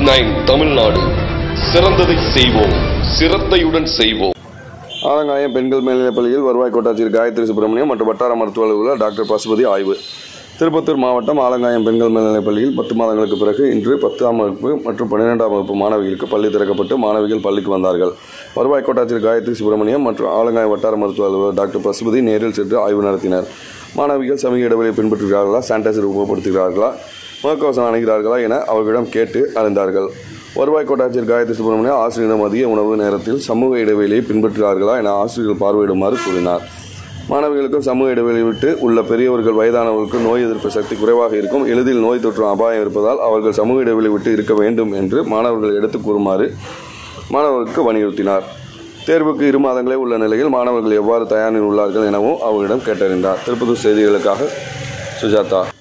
nine Tamil Nadu சிறந்ததை செய்வோம் சிரத்தையுடன் செய்வோம் ஆலங்காயம் பெண்கள் மேல்நிலைப் பள்ளியில் வருவாய் கோட்டாட்சியர் காயத்ரி சுப்பிரமணியம் மற்றும் வட்டார மருத்துவ அலுவலர் டாக்டர் பசுபதி ஆய்வு திருப்பத்தூர் மாவட்டம் ஆலங்காயம் பெண்கள் மேல்நிலைப் பள்ளியில் பத்து மாதங்களுக்கு பிறகு இன்று பத்தாம் வகுப்பு மற்றும் பன்னிரெண்டாம் வகுப்பு மாணவிகளுக்கு பள்ளி திறக்கப்பட்டு மாணவிகள் பள்ளிக்கு வந்தார்கள் வருவாய் கோட்டாட்சியர் காயத்ரி சுப்பிரமணியம் மற்றும் ஆலங்காயம் வட்டார மருத்துவ அலுவலர் டாக்டர் பசுபதி நேரில் சென்று ஆய்வு நடத்தினர் மாணவிகள் சமூக இடைவெளியை பின்பற்றுகிறார்களா சானிடைசர் உபயோகப்படுத்துகிறார்களா முகக்கவசம் அணுகிறார்களா என அவர்களிடம் கேட்டு அறிந்தார்கள் வருவாய் கோட்டாட்சியர் காயத்ரி சுப்பிரமணியம் ஆசிரியரிடம் மதிய உணவு நேரத்தில் சமூக இடைவெளியை பின்பற்றுகிறார்களா என ஆசிரியர்கள் பார்வையிடுமாறு கூறினார் மாணவிகளுக்கும் சமூக இடைவெளி விட்டு உள்ள பெரியவர்கள் வயதானவர்களுக்கு நோய் எதிர்ப்பு சக்தி குறைவாக இருக்கும் எளிதில் நோய் தொற்றும் அபாயம் இருப்பதால் அவர்கள் சமூக இடைவெளி விட்டு இருக்க வேண்டும் என்று மாணவர்கள் எடுத்துக் கூறுமாறு மாணவர்களுக்கு வலியுறுத்தினார் தேர்வுக்கு இரு மாதங்களே உள்ள நிலையில் மாணவர்கள் எவ்வாறு தயாரில் உள்ளார்கள் எனவும் அவர்களிடம் கேட்டறிந்தார் திருப்பத்தூர் செய்திகளுக்காக சுஜாதா